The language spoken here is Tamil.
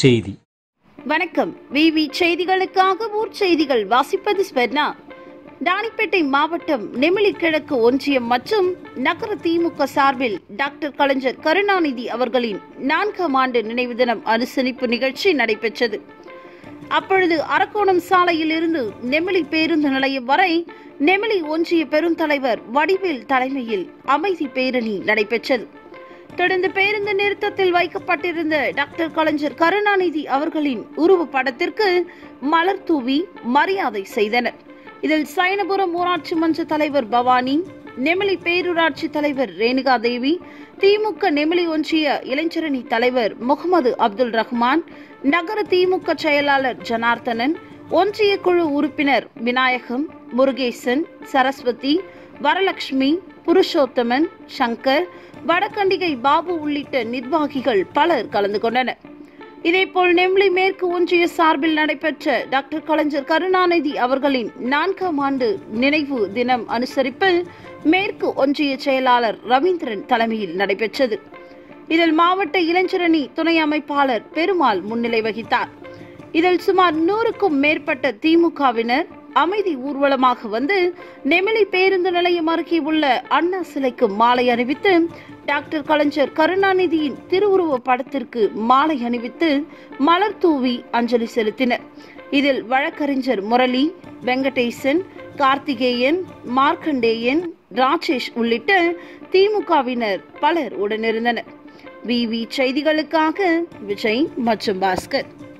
செய்தி வணக்கம் விவி செய்திகளுக்காக ஊர் செய்திகள் வாசிப்பது ஸ்வர்ணா ராணிப்பேட்டை மாவட்டம் நெமிலி கிழக்கு ஒன்றியம் மற்றும் நகர திமுக சார்பில் டாக்டர் கலைஞர் கருணாநிதி அவர்களின் நான்காம் ஆண்டு நினைவு தினம் அனுசரிப்பு நிகழ்ச்சி நடைபெற்றது அப்பொழுது அரக்கோணம் சாலையில் இருந்து நெமிலி பேருந்து நிலையம் வரை நெமிலி ஒன்றிய பெருந்தலைவர் வடிவேல் தலைமையில் அமைதி பேரணி நடைபெற்றது தொடர்ந்து பேருந்து நிறுத்தத்தில் வைக்கப்பட்டிருந்த டாக்டர் கலைஞர் கருணாநிதி அவர்களின் உருவப்படத்திற்கு மலர் தூவி மரியாதை செய்தனர் இதில் சைனபுரம் ஊராட்சி மன்ற தலைவர் பவானி நெமிலி பேரூராட்சி தலைவர் ரேணுகா தேவி திமுக நெமிலி ஒன்றிய இளைஞரணி தலைவர் முகமது அப்துல் ரஹ்மான் நகர திமுக செயலாளர் ஜனார்த்தனன் ஒன்றிய குழு உறுப்பினர் விநாயகம் முருகேசன் சரஸ்வதி வரலட்சுமி புருஷோத்தமன் சங்கர் வடகண்டிகை பாபு உள்ளிட்ட நிர்வாகிகள் பலர் கலந்து கொண்டனர் இதேபோல் நெம்லி மேற்கு ஒன்றிய சார்பில் நடைபெற்ற டாக்டர் கலைஞர் கருணாநிதி அவர்களின் நான்காம் ஆண்டு நினைவு தினம் அனுசரிப்பில் மேற்கு ஒன்றிய செயலாளர் ரவீந்திரன் தலைமையில் நடைபெற்றது இதில் மாவட்ட இளைஞரணி துணை அமைப்பாளர் பெருமாள் முன்னிலை வகித்தார் இதில் சுமார் நூறுக்கும் மேற்பட்ட திமுகவினர் அமைதி ஊர்வலமாக வந்து நெமிலி பேருந்து நிலையம் அருகே உள்ள அண்ணா சிலைக்கு மாலை அணிவித்து டாக்டர் கலைஞர் கருணாநிதியின் திருவுருவ படத்திற்கு மாலை அணிவித்து மலர் தூவி அஞ்சலி செலுத்தினர் இதில் வழக்கறிஞர் முரளி வெங்கடேசன் கார்த்திகேயன் மார்க்கண்டேயன் ராஜேஷ் உள்ளிட்ட திமுகவினர் பலர் உடனிருந்தனர் விவி செய்திகளுக்காக விஜய் மற்றும் பாஸ்கர்